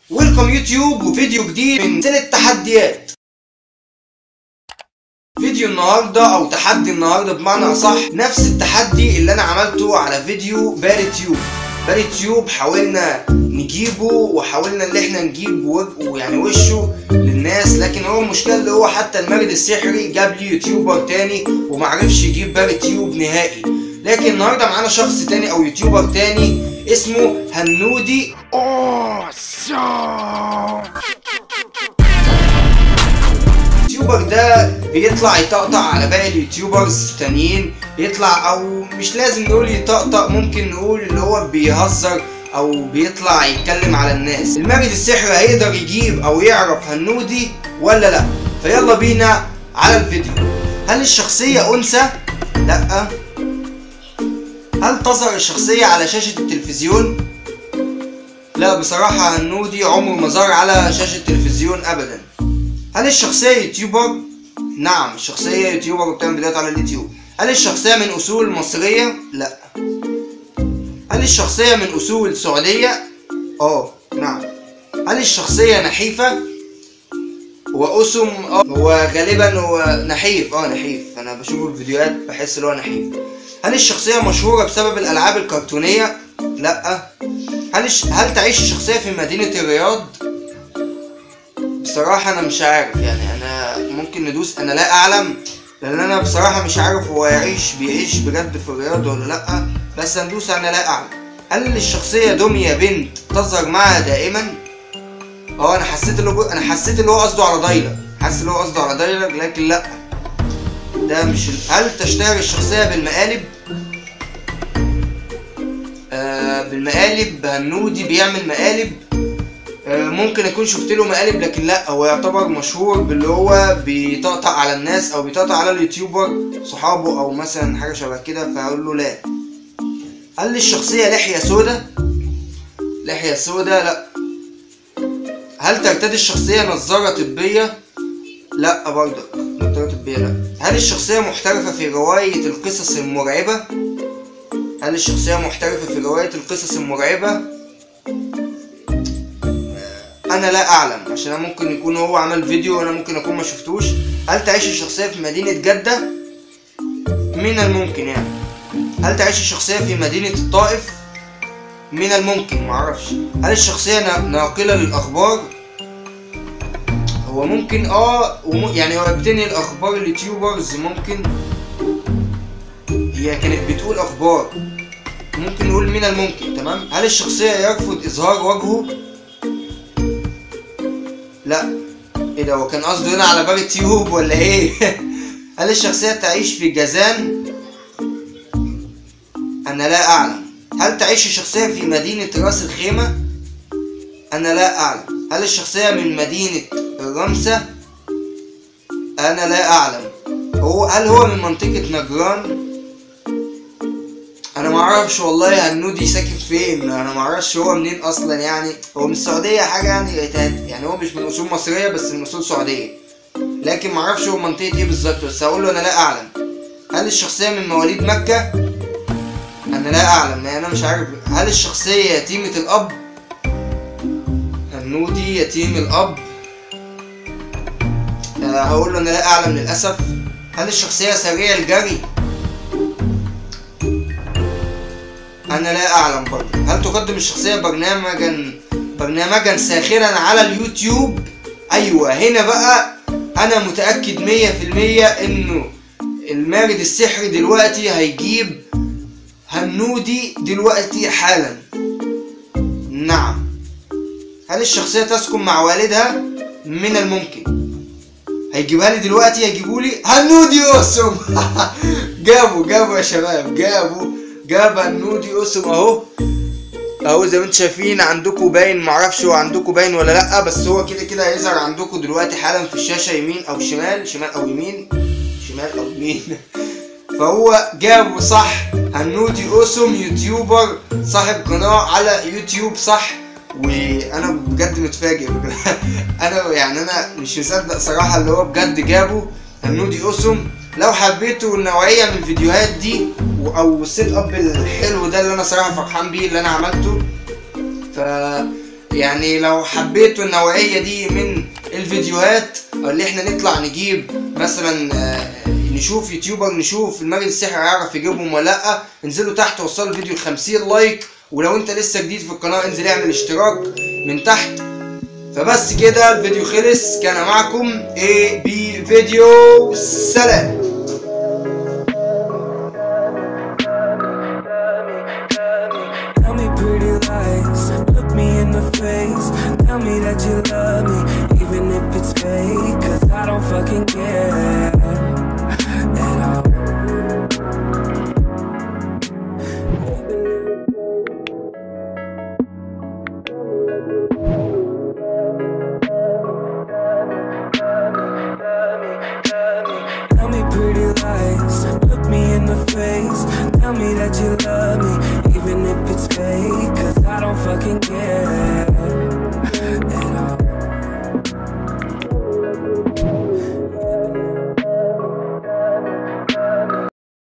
ويلكم يوتيوب وفيديو جديد من سلسلة تحديات فيديو النهاردة او تحدي النهاردة بمعنى اصح نفس التحدي اللي انا عملته على فيديو باري تيوب باري تيوب حاولنا نجيبه وحاولنا ان احنا نجيب وجهه يعني وشه للناس لكن هو المشكلة اللي هو حتى المارد السحري جاب لي يوتيوبر تاني ومعرفش يجيب باري تيوب نهائي لكن النهارده معانا شخص تاني او يوتيوبر تاني اسمه هنودي اليوتيوبر ده بيطلع يطقطق على باقي اليوتيوبرز التانيين يطلع او مش لازم نقول يطقطق ممكن نقول اللي هو بيهزر او بيطلع يتكلم على الناس الماجد السحر هيقدر يجيب او يعرف هنودي ولا لا فيلا بينا على الفيديو هل الشخصية انثى؟ لا هل تظهر الشخصية على شاشة التلفزيون؟ لا بصراحة هنودي عمره ما ظهر على شاشة التلفزيون أبدا هل الشخصية يوتيوبر؟ نعم الشخصية يوتيوبر وبتعمل فيديوهات على اليوتيوب هل الشخصية من أصول مصرية؟ لا هل الشخصية من أصول سعودية؟ اه نعم هل الشخصية نحيفة؟ هو أسم اه هو غالبا هو نحيف اه نحيف أنا بشوف الفيديوهات بحس إن هو نحيف هل الشخصية مشهورة بسبب الألعاب الكرتونية؟ لا هل الش... هل تعيش الشخصية في مدينة الرياض؟ بصراحة أنا مش عارف يعني أنا ممكن ندوس أنا لا أعلم لأن أنا بصراحة مش عارف هو يعيش بيعيش بجد في الرياض ولا لأ بس هندوس أنا لا أعلم هل الشخصية دمية بنت تظهر معها دائما؟ اه أنا حسيت اللي هو أنا حسيت اللي هو قصده على دايلر حاسس اللي هو قصده على دايلر لكن لأ ده مش ال... هل تشتهر الشخصية بالمقالب؟ آه بالمقالب هنودي بيعمل مقالب آه ممكن اكون شفت له مقالب لكن لا هو يعتبر مشهور باللي هو بيطقطق على الناس او بيطقطق على اليوتيوبر صحابه او مثلا حاجه شبه كده فهقول له لا هل الشخصيه لحيه سودا لحيه سودا لا هل ترتدي الشخصيه نظاره طبيه لا برضه نظاره طبيه لا هل الشخصيه محترفه في روايه القصص المرعبه هل الشخصيه محترفه في روايه القصص المرعبه انا لا اعلم عشان أنا ممكن يكون هو عمل فيديو وانا ممكن اكون ما شفتوش هل تعيش الشخصيه في مدينه جده من الممكن يعني هل تعيش الشخصيه في مدينه الطائف من الممكن معرفش هل الشخصيه ناقله للاخبار هو ممكن اه وم... يعني هو بتنقل اخبار اليوتيوبرز ممكن هي كانت بتقول اخبار ممكن نقول من الممكن تمام هل الشخصيه يرفض اظهار وجهه لا ايه ده هو كان قصده هنا على باب تيوب ولا ايه هل الشخصيه تعيش في جازان انا لا اعلم هل تعيش الشخصيه في مدينه راس الخيمه انا لا اعلم هل الشخصيه من مدينه الرمسة انا لا اعلم هو هل هو من منطقه نجران انا ما اعرفش والله هنودي ساكن فين انا ما اعرفش هو منين اصلا يعني هو من السعوديه حاجه يعني يعني هو مش من اصول مصريه بس من اصول سعوديه لكن ما اعرفش هو منطقه ايه بالظبط بس هقول له انا لا اعلم هل الشخصيه من مواليد مكه انا لا اعلم يعني انا مش عارف هل الشخصيه يتيمه الاب هنودي يتيم الاب أه هقول له انا لا اعلم للاسف هل الشخصيه سريع الجري انا لا اعلم برضه هل تقدم الشخصيه برنامجا برنامجا ساخرا على اليوتيوب ايوه هنا بقى انا متاكد مية في المية انه المارد السحري دلوقتي هيجيب هنودي دلوقتي حالا نعم هل الشخصيه تسكن مع والدها من الممكن هيجيبها لي دلوقتي هيجيبوا لي هنودي يوسم جابوا جابوا يا شباب جابوا جاب النودي اسم اهو اهو زي ما انتم شايفين عندكم باين معرفش هو عندكم باين ولا لا بس هو كده كده هيظهر عندكم دلوقتي حالا في الشاشه يمين او شمال شمال او يمين شمال او يمين فهو جابه صح هنودي اسم يوتيوبر صاحب قناه على يوتيوب صح وانا بجد متفاجئ انا يعني انا مش مصدق صراحه اللي هو بجد جابه هنودي اسم لو حبيتوا النوعيه من الفيديوهات دي او السيت اب الحلو ده اللي انا صراحه فرحان بيه اللي انا عملته ف يعني لو حبيتوا النوعية دي من الفيديوهات أو اللي احنا نطلع نجيب مثلا آه، نشوف يوتيوبر نشوف المجد السحر هيعرف يجيبهم ولا لأ انزلوا تحت وصلوا الفيديو ل 50 لايك ولو انت لسه جديد في القناة انزل اعمل اشتراك من تحت فبس كده الفيديو خلص كان معكم اي بي فيديو سلام Tell me pretty lies, look me in the face. Tell me that you love me, even if it's fake. Cause I don't fucking care at all. Tell me pretty lies, look me in the face. Tell me that you